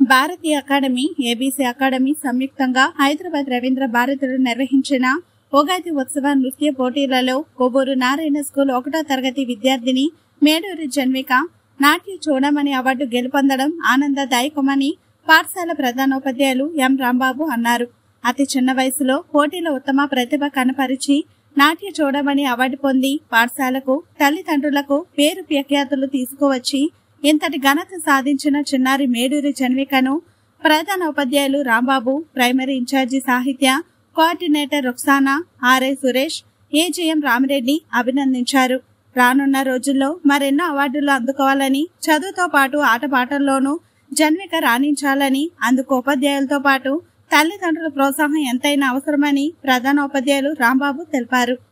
భారతీయ academy ABC academy సంయుక్తంగా హైదరాబాద్ రవీంద్ర భారతిలో నిర్వహించిన ఉగాది ఉత్సవ నృత్య పోటీలలో కొవ్వూరు నారాయణ స్కూల్ ఒకటో తరగతి విద్యార్థిని మేడూరి జన్విక నాట్య చూడమని అవార్డు గెలుపొందడం ఆనందదాయకమని పాఠశాల ప్రధానోపాధ్యాయులు ఎం రాంబాబు అన్నారు అతి చిన్న వయసులో పోటీలో ఉత్తమ ప్రతిభ కనపరిచి నాట్య చూడమని అవార్డు పొంది పాఠశాలకు తల్లిదండ్రులకు పేరు ప్రఖ్యాతులు తీసుకువచ్చి ఇంతటి ఘనత సాధించిన చిన్నారి మేడూరి జన్వికను ప్రధాన ఉపాధ్యాయులు Rambabu primary in charge Sahitya coordinator Ruksana R A Suresh AGM Ramireddy అభినందించారు రానున్న రోజుల్లో మరెన్నో అవార్డులు అందుకోవాలని చదువుతో పాటు ఆటపాటల్లోనూ జన్విక రాణించాలని అందుకు ఉపాధ్యాయులతో పాటు తల్లిదండ్రుల ప్రోత్సాహం ఎంతైనా అవసరమని ప్రధాన ఉపాధ్యాయులు రాంబాబు తెలిపారు